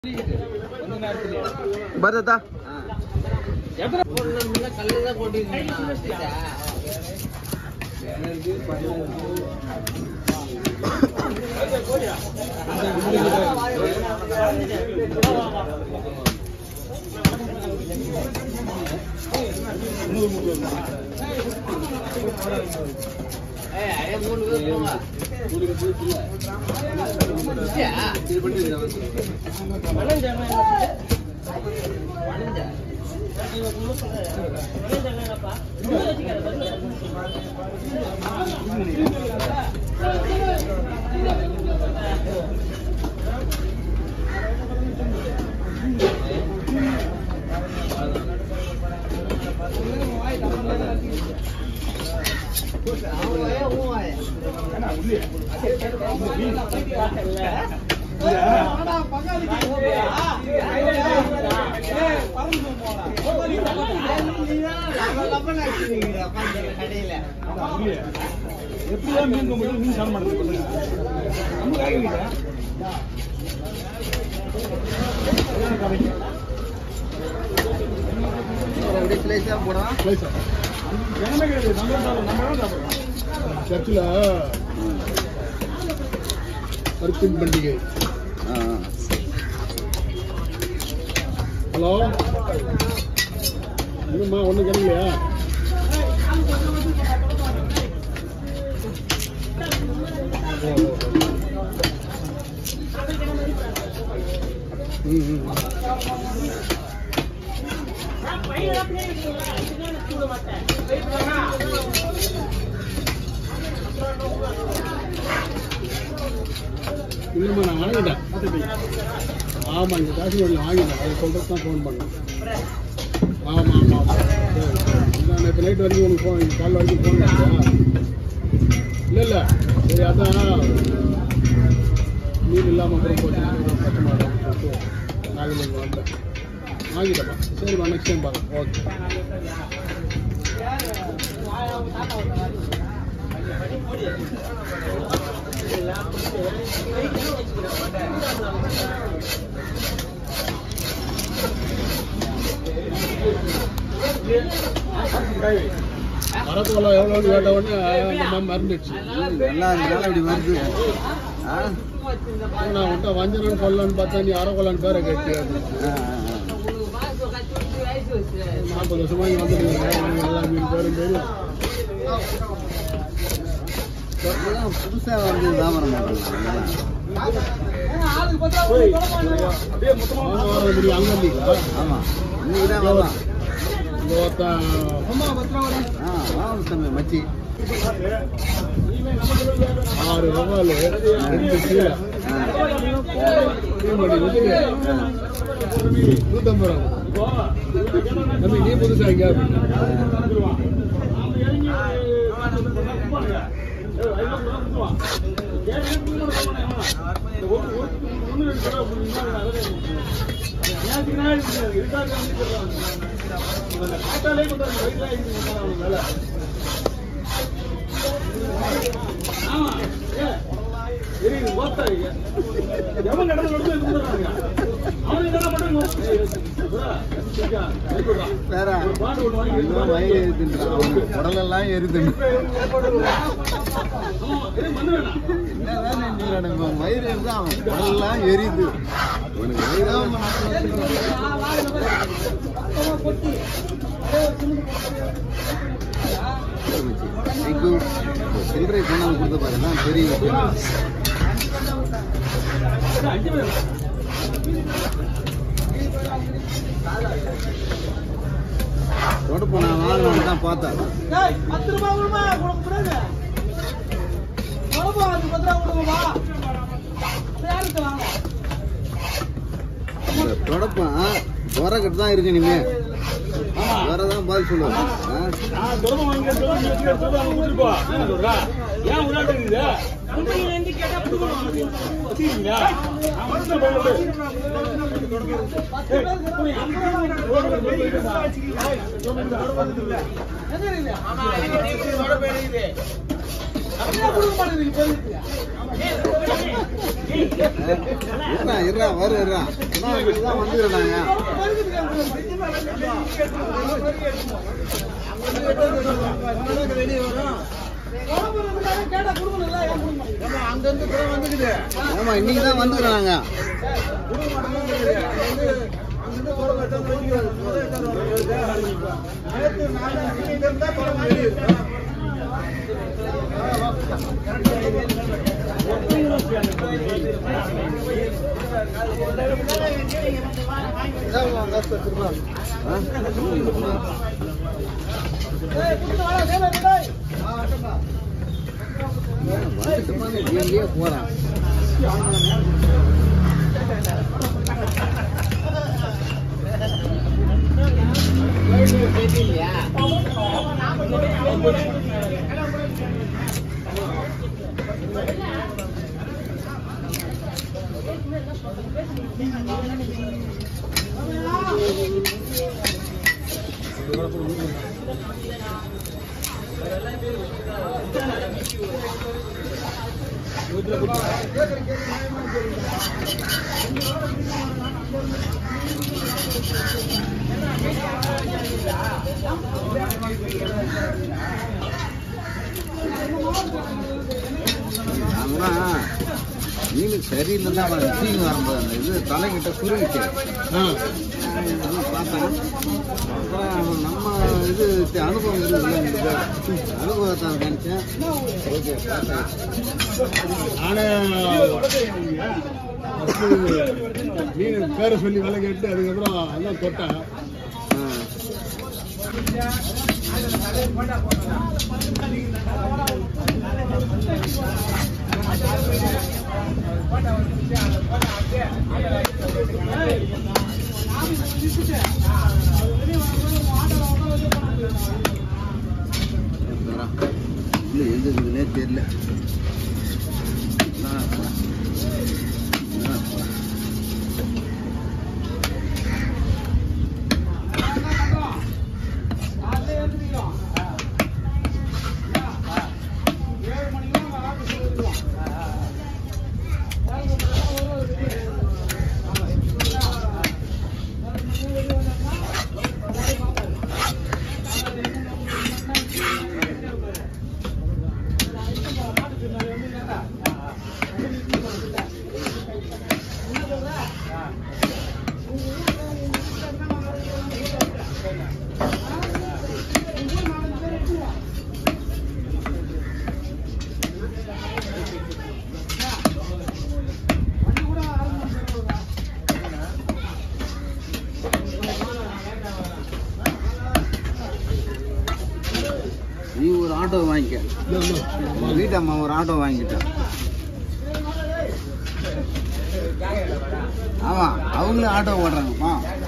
ಬರ್ತತಾ எப்படிதான் மீன் கொண்டு மீன் சாப்பிட மாட்டேங்குது சொல்லுங்க நம்ம காய்கறிங்க ஜனமே கிடையாது நம்ம தான் சாப்பிடுறோம் நம்ம தான் சாப்பிடுறோம் சர்ச்சில் கருப்பின் பண்டிகை ஹலோ இன்னும்மா ஒன்றும் கிடைக்கலையா ஓ, ஓ, ஓ. ம் ம் இல்லைம்மா நான் வாங்கிட்டேன் ஆமாம் இந்த காஷ்மீரில் வாங்கிட்டேன் அதை சொல்கிறது தான் ஃபோன் பண்ணேன் ஆமாம் ஆமாம் சரி சரி நான் நேற்று நைட் வரைக்கும் உனக்கு ஃபோன் காலைல வரைக்கும் ஃபோன் பண்ணியா இல்லை இல்லை சரி அதான் மீன் இல்லாமல் அப்புறம் போச்சு கஷ்டமாக இருக்கும் நாளைக்கு இங்கே வந்தேன் வாங்கிட்டேப்பா சரிம்மா நெக்ஸ்ட் டைம் பார்க்கலாம் ஓகே மரத்தோலை எவ்வளோன்னு கேட்ட உடனே அந்த மாதிரி மறந்துடுச்சு எல்லாம் அதனால இப்படி வருது ஆ? நான் உன்ட்ட வஞ்சனன்னு சொல்லலான்னு பார்த்தா நீ அரைக்கொல்லான்னு பேரை கேட்டு ஆ, ஆ, ஆ. நாற்பது வருஷமா இங்கே வந்துருக்கீங்க எல்லா மீன் பேரும் தெரியும் இதெல்லாம் புதுசா வந்து வியாபாரம் பண்றாங்க அப்படியே மொத்தமா அவங்க வர முடியும் அங்கே இல்லைங்களா ஆமா இன்னைக்கு தான் வரலாம் இந்த ஒருத்தன் ஆ வாங்க தம்பி மச்சி ஆறு ரவால் ரெண்டு கீழே ஆ. மீன் பண்ணி வச்சு ஆ. நூற்றம்பது ரூபா தம்பி நீ புதுசா இங்கே எவன் கடல் நடுவுல இருந்து வந்துடுறாங்க. அவனுக்கு என்ன பண்ணுங்க வேற இன்னும் வயிறு எரிதுன்றான் அவனுக்கு உடலெல்லாம் எரிதுன்னு என்னதான் நினைக்கிறானுங்க இவன் வயிறு எரிது அவன் உடலெல்லாம் எரியுது உனக்கு வயிறா சில்லறை கொண்டாந்து கொடுத்த பாருங்க பெரிய விஷயம். தொடப்பு நான் வாங்கணும்னு தான் பார்த்தேன் இந்த தொடப்பம் உரக்கிட்டு தான் இருக்கு நீங்க வரதான் பதில் சொல்லுவேன் ஆ? நான் தொடர்பு வாங்கி சொல்ல நீ வச்சுக்க சொல்ல அவங்க கொடுத்துட்டு போ என்ன சொல்ற ஏன் உள்நாட்டு இருக்குது வச்சுக்கிறீங்களா நான் மட்டும் போய் விடு. ஏய், போய் அங்க ரோடு போய் இருக்குதா? ஏய், தொடர்பு இருக்குது. இருடா இருடா வரு இருடா நான் இப்படிதான் வந்துக்கிறேன் ஆமா இன்னைக்கு தான் வந்துக்கிறோம் நாங்க ஆ? வந்துட்டுமா நீ எங்கேயோ போறான் நாங்களாம் மீன் சரியில்லைன்னா அவன் சீன் வரும்போது அந்த இது தலைக்கிட்ட சுருங்கிச்சு ஆ அது பார்த்தேன் அப்புறம் அவன் நம்ம இது தி- அனுபவம் இருக்குது அனுபவத்தை நினைச்சேன் ஓகே பார்த்தேன் நானே first மீன் பேரை சொல்லி விலை கேட்டு அதுக்கப்புறம் அதான் தொட்டேன் ஆ. இல்லை எங்க இருக்குதுன்னே தெரியல ஆ. ஆ. நீ ஒரு ஆட்டோ வாங்கிக்க உங்க வீட்டு அம்மா ஒரு ஆட்டோ வாங்கிட்டேன் ஆமா அவங்களும் ஆட்டோ ஓடுறாங்கப்பா